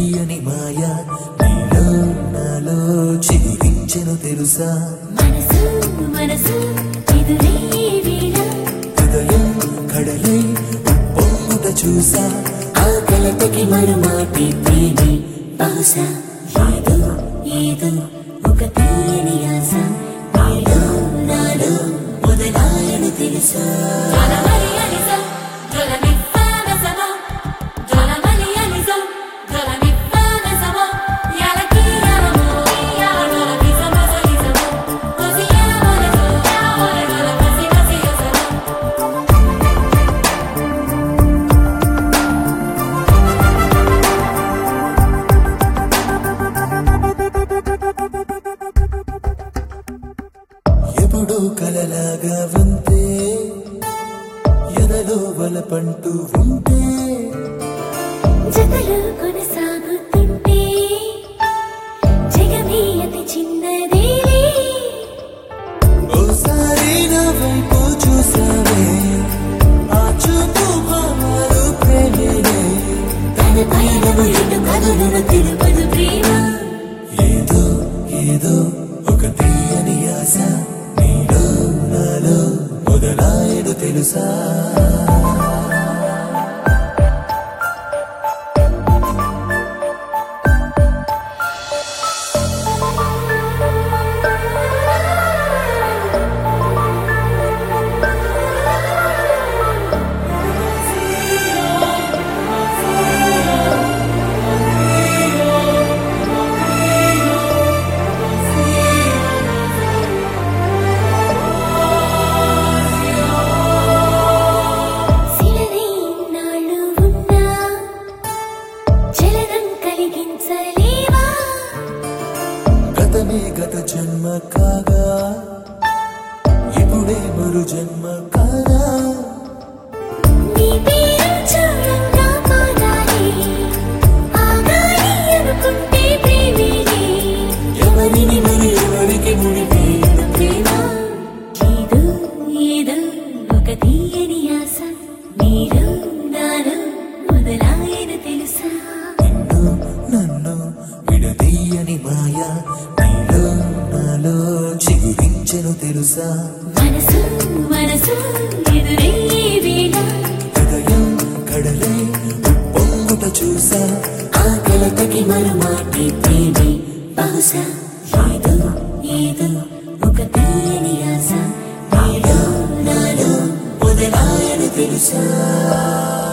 విడదీయని మాయ నీలో నాలో చిగురించెను తెలుసా మనసు మనసు ఎదురే వేళ హృదయం కడలై పొంగుట చూసా ఆ కలతకి మరుమాటి ప్రేమి బహుశా ఏదో ఏదో ఒక తీయని ఆశ నీలో నాలో మొదలాయను తెలుసా ఎప్పుడూ కలలాగా ఉంటే ఎదలో వలపంటూ ఉంటే జతలు కొనసాగుతుంటే జగమే అతి చిన్నదేలే ఓసారి నా వైపు చూసావే ఆ చూపు మారు ప్రేమేనే తన పయనము ఎటు కదులును తెలుపదు ప్రేమ ఏదో ఏదో ఒక తీయని ఆశ నీలో నాలో మొదలాయదు తెలుసా శిలనే ఇన్నాళ్ళు ఉన్నా చలనం కలిగించలేవా గతమే గత జన్మ కాగా ఇప్పుడే మరు జన్మ కాగా నీ పేరు చూడంగా పాడాలి ఆగాలి అనుకుంటే ప్రేమిని ఎవరిని మరి ఎవరికి ముడిపేయదు ప్రేమ ఏదో ఏదో ఒక తీయని ఆశ నీలో నాలో మొదలాయన తెలుసా నిన్ను నన్ను విడదీయని మాయ నీలో నాలో చిగురించెను తెలుసా మనసు మనసు ఎదురే వేళ హృదయం కడలై పొంగుట చూసా ఆ కలతకి మరుమాటి ప్రేమి బహుశా ఏదో ఏదో ఒక తీయని ఆశ నీలో నాలో మొదలాయని తెలుసా